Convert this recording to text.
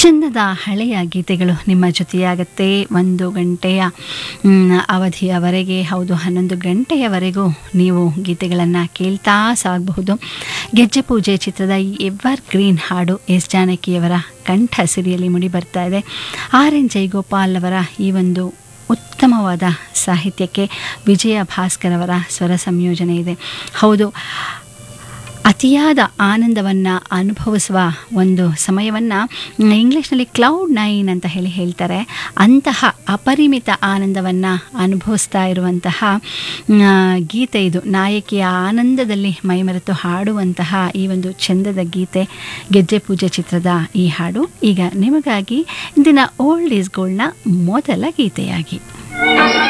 ಚಂದದ ಹಳೆಯ ಗೀತೆಗಳು ನಿಮ್ಮ ಜೊತೆಯಾಗತ್ತೆ ಒಂದು ಗಂಟೆಯ ಮ್, ಅವಧಿಯವರೆಗೆ ಹೌದು ಹನ್ನೊಂದು ಗಂಟೆಯವರೆಗೂ ನೀವು ಗೀತೆಗಳನ್ನು ಕೇಳ್ತಾ ಸಾಗಬಹುದು ಗೆಜ್ಜೆ ಪೂಜೆ ಚಿತ್ರದ ಈ ಎವರ್ ಗ್ರೀನ್ ಹಾಡು ಎಸ್ ಜಾನಕಿಯವರ ಕಂಠ ಸಿರಿಯಲ್ಲಿ ಮುಡಿ ಬರ್ತಾ ಇದೆ ಆರ್ ಎನ್ ಜೈಗೋಪಾಲ್ ಅವರ ಈ ಒಂದು ಉತ್ತಮವಾದ ಸಾಹಿತ್ಯಕ್ಕೆ ವಿಜಯ ಭಾಸ್ಕರ್ ಅವರ ಸ್ವರ ಸಂಯೋಜನೆ ಇದೆ ಹೌದು ಅತಿಯಾದ ಆನಂದವನ್ನು ಅನುಭವಿಸುವ ಒಂದು ಸಮಯವನ್ನು ಇಂಗ್ಲೀಷ್ನಲ್ಲಿ ಕ್ಲೌಡ್ ನೈನ್ ಅಂತ ಹೇಳಿ ಹೇಳ್ತಾರೆ ಅಂತಹ ಅಪರಿಮಿತ ಆನಂದವನ್ನು ಅನುಭವಿಸ್ತಾ ಇರುವಂತಹ ಆ, ಗೀತೆ ಇದು ನಾಯಕಿಯ ಆನಂದದಲ್ಲಿ ಮೈಮರೆತು ಹಾಡುವಂತಹ ಈ ಒಂದು ಚಂದದ ಗೀತೆ ಗೆಜ್ಜೆ ಪೂಜೆ ಚಿತ್ರದ ಈ ಹಾಡು ಈಗ ನಿಮಗಾಗಿ ಇಂದಿನ ಓಲ್ಡ್ ಈಸ್ ಗೋಲ್ಡ್ನ ಮೊದಲ ಗೀತೆಯಾಗಿ